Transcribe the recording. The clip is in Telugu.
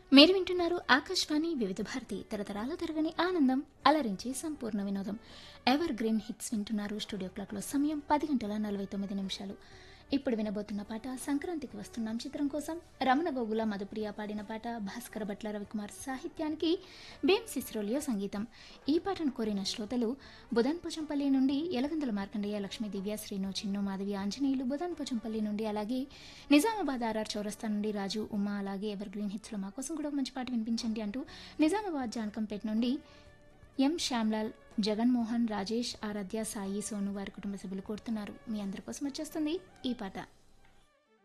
మీరు వింటున్నారు ఆకాశవాణి వివిధ భారతి తరతరాల తరగని ఆనందం అలరించి సంపూర్ణ వినోదం ఎవర్ గ్రీన్ హిట్స్ వింటున్నారు స్టూడియో క్లాక్లో సమయం పది గంటల నలభై తొమ్మిది నిమిషాలు ఇప్పుడు వినబోతున్న పాట సంక్రాంతికి వస్తున్నాం చిత్రం కోసం రమణ గోగుల మధుప్రియ పాడిన పాట భాస్కర భట్ల రవికుమార్ సాహిత్యానికి భీమ్ సిస్రోలియో సంగీతం ఈ పాటను కోరిన శ్రోతలు బుధన్ పోచంపల్లి నుండి ఎలగందుల మార్కండేయ లక్ష్మీ దివ్య శ్రీను చిన్ను మాధవి ఆంజనేయులు బుధన్ పోచంపల్లి నుండి అలాగే నిజామాబాద్ ఆర్ఆర్ చౌరస్తా నుండి రాజు ఉమా అలాగే ఎవర్ గ్రీన్ హిట్స్లో మా కోసం కూడా ఒక మంచి పాట వినిపించండి అంటూ నిజామాబాద్ జానకంపేట నుండి ఎం శ్యామ్లాల్ జగన్మోహన్ రాజేష్ ఆరాధ్య సాయి సోను వారి కుటుంబ సభ్యులు కోరుతున్నారు మీ అందరి కోసం వచ్చేస్తుంది ఈ పాట